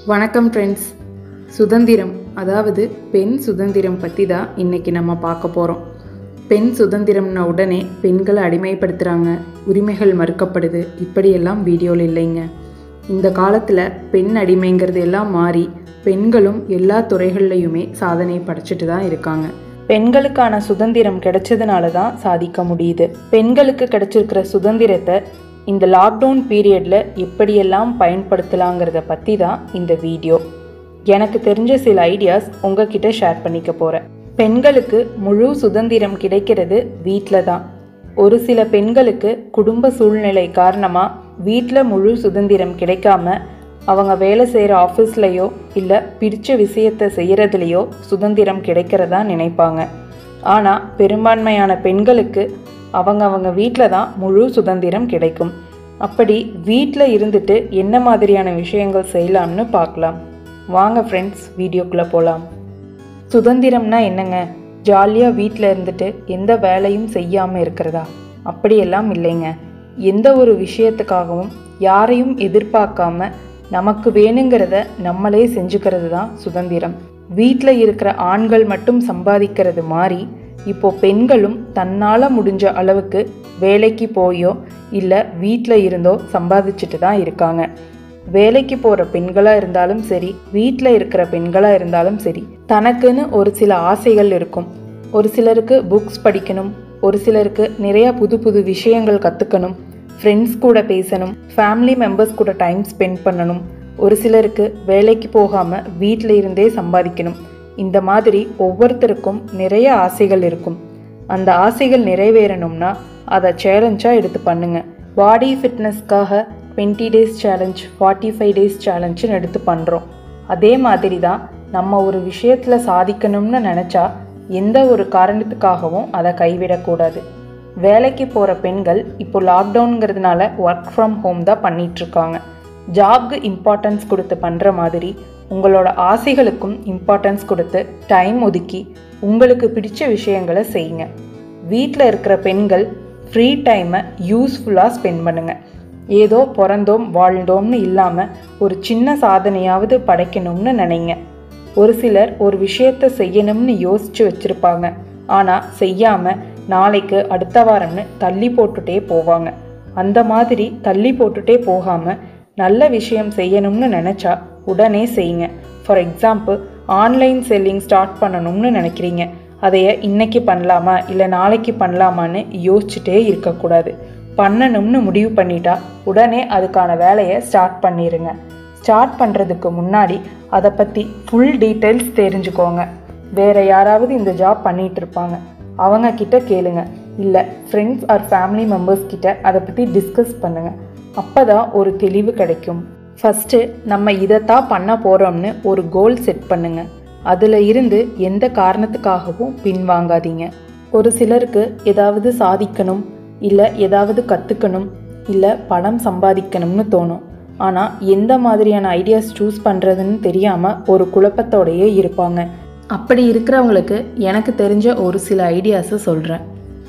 வணக்கம் ஃப்ரெண்ட்ஸ் சுதந்திரம் அதாவது பெண் சுதந்திரம் பற்றி தான் இன்றைக்கி நம்ம பார்க்க போகிறோம் பெண் சுதந்திரம்ன உடனே பெண்களை அடிமைப்படுத்துகிறாங்க உரிமைகள் மறுக்கப்படுது இப்படியெல்லாம் வீடியோவில் இல்லைங்க இந்த காலத்தில் பெண் அடிமைங்கிறது எல்லாம் மாறி பெண்களும் எல்லா துறைகள்லையுமே சாதனை படைச்சிட்டு தான் இருக்காங்க பெண்களுக்கான சுதந்திரம் கிடைச்சதுனால தான் சாதிக்க முடியுது பெண்களுக்கு கிடைச்சிருக்கிற சுதந்திரத்தை இந்த லாக்டவுன் பீரியடில் எப்படியெல்லாம் பயன்படுத்தலாங்கிறத பற்றி தான் இந்த வீடியோ எனக்கு தெரிஞ்ச சில ஐடியாஸ் உங்ககிட்ட ஷேர் பண்ணிக்க போகிறேன் பெண்களுக்கு முழு சுதந்திரம் கிடைக்கிறது வீட்டில் தான் ஒரு சில பெண்களுக்கு குடும்ப சூழ்நிலை காரணமாக வீட்டில் முழு சுதந்திரம் கிடைக்காம அவங்க வேலை செய்கிற ஆஃபீஸ்லேயோ இல்லை பிடிச்ச விஷயத்தை செய்கிறதுலையோ சுதந்திரம் கிடைக்கிறதா நினைப்பாங்க ஆனால் பெரும்பான்மையான பெண்களுக்கு அவங்க அவங்க வீட்டில் தான் முழு சுதந்திரம் கிடைக்கும் அப்படி வீட்டில் இருந்துட்டு என்ன மாதிரியான விஷயங்கள் செய்யலாம்னு பார்க்கலாம் வாங்க ஃப்ரெண்ட்ஸ் வீடியோக்குள்ளே போகலாம் சுதந்திரம்னா என்னங்க ஜாலியாக வீட்டில் இருந்துட்டு எந்த வேலையும் செய்யாமல் இருக்கிறதா அப்படியெல்லாம் இல்லைங்க எந்த ஒரு விஷயத்துக்காகவும் யாரையும் எதிர்பார்க்காம நமக்கு வேணுங்கிறத நம்மளே செஞ்சுக்கிறது தான் சுதந்திரம் வீட்டில் இருக்கிற ஆண்கள் மட்டும் சம்பாதிக்கிறது மாதிரி இப்போ பெண்களும் தன்னால் முடிஞ்ச அளவுக்கு வேலைக்கு போயோ இல்லை வீட்டில் இருந்தோ சம்பாதிச்சுட்டு தான் இருக்காங்க வேலைக்கு போகிற பெண்களாக இருந்தாலும் சரி வீட்டில் இருக்கிற பெண்களாக இருந்தாலும் சரி தனக்குன்னு ஒரு சில ஆசைகள் இருக்கும் ஒரு சிலருக்கு புக்ஸ் படிக்கணும் ஒரு சிலருக்கு நிறைய புது புது விஷயங்கள் கற்றுக்கணும் ஃப்ரெண்ட்ஸ் கூட பேசணும் ஃபேமிலி மெம்பர்ஸ் கூட டைம் ஸ்பெண்ட் பண்ணணும் ஒரு சிலருக்கு வேலைக்கு போகாமல் வீட்டில் இருந்தே சம்பாதிக்கணும் இந்த மாதிரி ஒவ்வொருத்தருக்கும் நிறைய ஆசைகள் இருக்கும் அந்த ஆசைகள் நிறைவேறணும்னா அதை சேலஞ்சாக எடுத்து பண்ணுங்க பாடி ஃபிட்னஸ்க்காக twenty days challenge forty five days சேலஞ்சுன்னு எடுத்து பண்ணுறோம் அதே மாதிரி தான் நம்ம ஒரு விஷயத்தில் சாதிக்கணும்னு நினச்சா எந்த ஒரு காரணத்துக்காகவும் அதை கைவிடக்கூடாது வேலைக்கு போகிற பெண்கள் இப்போ லாக்டவுனுங்கிறதுனால ஒர்க் ஃப்ரம் ஹோம் தான் பண்ணிகிட்ருக்காங்க ஜாப்க்கு இம்பார்ட்டன்ஸ் கொடுத்து பண்ணுற மாதிரி உங்களோட ஆசைகளுக்கும் இம்பார்ட்டன்ஸ் கொடுத்து டைம் ஒதுக்கி உங்களுக்கு பிடிச்ச விஷயங்களை செய்யுங்க வீட்டில் இருக்கிற பெண்கள் ஃப்ரீ டைமை யூஸ்ஃபுல்லாக ஸ்பெண்ட் பண்ணுங்கள் ஏதோ பிறந்தோம் வாழ்ந்தோம்னு இல்லாமல் ஒரு சின்ன சாதனையாவது படைக்கணும்னு நினைங்க ஒரு சிலர் ஒரு விஷயத்தை செய்யணும்னு யோசித்து வச்சுருப்பாங்க ஆனால் செய்யாமல் நாளைக்கு அடுத்த வாரம்னு தள்ளி போட்டுட்டே போவாங்க அந்த மாதிரி தள்ளி போட்டுட்டே போகாமல் நல்ல விஷயம் செய்யணும்னு நினச்சா உடனே செய்யுங்க for example online selling start பண்ணணும்னு நினைக்கிறீங்க அதைய இன்னைக்கு பண்ணலாமா இல்லை நாளைக்கு பண்ணலாமான்னு யோசிச்சுட்டே இருக்கக்கூடாது பண்ணணும்னு முடிவு பண்ணிட்டா உடனே அதுக்கான வேலையை ஸ்டார்ட் பண்ணிடுங்க ஸ்டார்ட் பண்ணுறதுக்கு முன்னாடி அதை பற்றி ஃபுல் டீட்டெயில்ஸ் தெரிஞ்சுக்கோங்க வேறு யாராவது இந்த ஜாப் பண்ணிகிட்டு இருப்பாங்க அவங்க கிட்ட கேளுங்க இல்லை ஃப்ரெண்ட்ஸ் ஆர் ஃபேமிலி மெம்பர்ஸ் கிட்ட அதை பற்றி டிஸ்கஸ் பண்ணுங்கள் அப்போ தான் ஒரு தெளிவு கிடைக்கும் ஃபஸ்ட்டு நம்ம இதைத்தான் பண்ண போகிறோம்னு ஒரு கோல் செட் பண்ணுங்கள் அதில் இருந்து எந்த காரணத்துக்காகவும் பின்வாங்காதீங்க ஒரு சிலருக்கு ஏதாவது சாதிக்கணும் இல்லை ஏதாவது கற்றுக்கணும் இல்லை பணம் சம்பாதிக்கணும்னு தோணும் ஆனால் எந்த மாதிரியான ஐடியாஸ் சூஸ் பண்ணுறதுன்னு தெரியாமல் ஒரு குழப்பத்தோடையே இருப்பாங்க அப்படி இருக்கிறவங்களுக்கு எனக்கு தெரிஞ்ச ஒரு சில ஐடியாஸை சொல்கிறேன்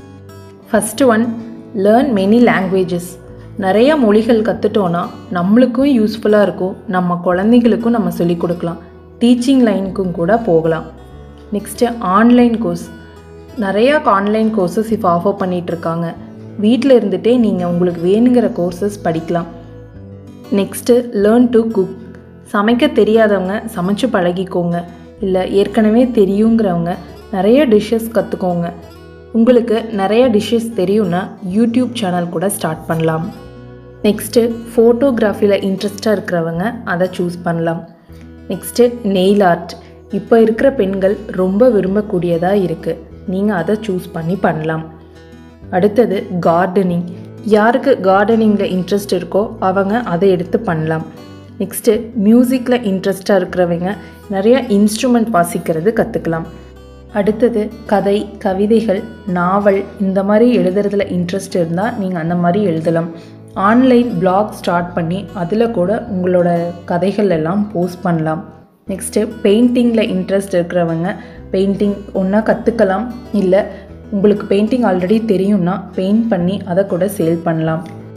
first one learn many languages நிறைய மொழிகள் கற்றுட்டோன்னா நம்மளுக்கும் யூஸ்ஃபுல்லாக இருக்கும் நம்ம குழந்தைங்களுக்கும் நம்ம சொல்லிக் கொடுக்கலாம் டீச்சிங் லைனுக்கும் கூட போகலாம் நெக்ஸ்ட்டு ஆன்லைன் கோர்ஸ் நிறையா ஆன்லைன் கோர்சஸ் இப்போ ஆஃபர் பண்ணிகிட்ருக்காங்க வீட்டில் இருந்துகிட்டே நீங்கள் உங்களுக்கு வேணுங்கிற கோர்சஸ் படிக்கலாம் நெக்ஸ்ட்டு லேர்ன் டு குக் சமைக்க தெரியாதவங்க சமைச்சு பழகிக்கோங்க இல்லை ஏற்கனவே தெரியுங்கிறவங்க நிறைய டிஷ்ஷஸ் கற்றுக்கோங்க உங்களுக்கு நிறைய டிஷ்ஷஸ் தெரியும்னா யூடியூப் சேனல் கூட ஸ்டார்ட் பண்ணலாம் நெக்ஸ்ட்டு ஃபோட்டோகிராஃபியில் இன்ட்ரெஸ்டாக இருக்கிறவங்க அதை சூஸ் பண்ணலாம் நெக்ஸ்ட்டு நெயில் ஆர்ட் இப்போ இருக்கிற பெண்கள் ரொம்ப விரும்பக்கூடியதாக இருக்குது நீங்கள் அதை சூஸ் பண்ணி பண்ணலாம் அடுத்தது கார்டனிங் யாருக்கு கார்டனிங்கில் இன்ட்ரெஸ்ட் இருக்கோ அவங்க அதை எடுத்து பண்ணலாம் நெக்ஸ்ட்டு மியூசிக்கில் இன்ட்ரெஸ்டாக இருக்கிறவங்க நிறைய இன்ஸ்ட்ருமெண்ட் வாசிக்கிறது கற்றுக்கலாம் அடுத்தது கதை கவிதைகள் நாவல் இந்த மாதிரி எழுதுறதுல இன்ட்ரெஸ்ட் இருந்தால் நீங்கள் அந்த மாதிரி எழுதலாம் ஆன்லைன் பிளாக் ஸ்டார்ட் பண்ணி அதில் கூட உங்களோட கதைகள் எல்லாம் போஸ்ட் பண்ணலாம் நெக்ஸ்ட்டு பெயிண்டிங்கில் இன்ட்ரெஸ்ட் இருக்கிறவங்க பெயிண்டிங் ஒன்றா கற்றுக்கலாம் இல்லை உங்களுக்கு பெயிண்டிங் ஆல்ரெடி தெரியும்னா பெயிண்ட் பண்ணி அதை கூட சேல் பண்ணலாம்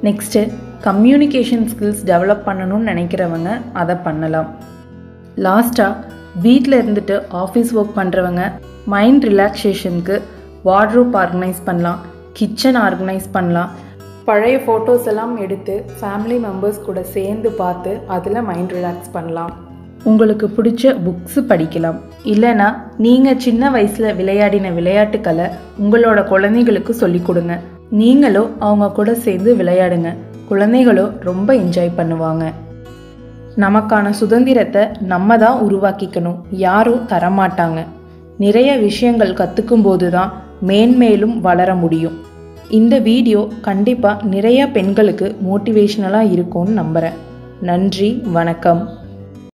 நெக்ஸ்ட்டு கம்யூனிகேஷன் ஸ்கில்ஸ் டெவலப் பண்ணணும்னு நினைக்கிறவங்க அதை பண்ணலாம் லாஸ்ட்டாக வீட்டில் இருந்துட்டு ஆஃபீஸ் ஒர்க் பண்ணுறவங்க மைண்ட் ரிலாக்ஸேஷனுக்கு வார்ட்ரோப் ஆர்கனைஸ் பண்ணலாம் கிச்சன் ஆர்கனைஸ் பண்ணலாம் பழைய ஃபோட்டோஸ் எல்லாம் எடுத்து ஃபேமிலி மெம்பர்ஸ் கூட சேர்ந்து பார்த்து அதில் மைண்ட் ரிலாக்ஸ் பண்ணலாம் உங்களுக்கு பிடிச்ச புக்ஸு படிக்கலாம் இல்லைனா நீங்கள் சின்ன வயசில் விளையாடின விளையாட்டுக்களை உங்களோட குழந்தைகளுக்கு சொல்லிக் கொடுங்க நீங்களும் அவங்க கூட சேர்ந்து விளையாடுங்க குழந்தைகளும் ரொம்ப என்ஜாய் பண்ணுவாங்க நமக்கான சுதந்திரத்தை நம்ம தான் உருவாக்கிக்கணும் யாரும் தரமாட்டாங்க நிறைய விஷயங்கள் கற்றுக்கும் போது தான் மேன்மேலும் வளர முடியும் இந்த வீடியோ கண்டிப்பாக நிறைய பெண்களுக்கு மோட்டிவேஷ்னலாக இருக்கும்னு நம்புகிறேன் நன்றி வணக்கம்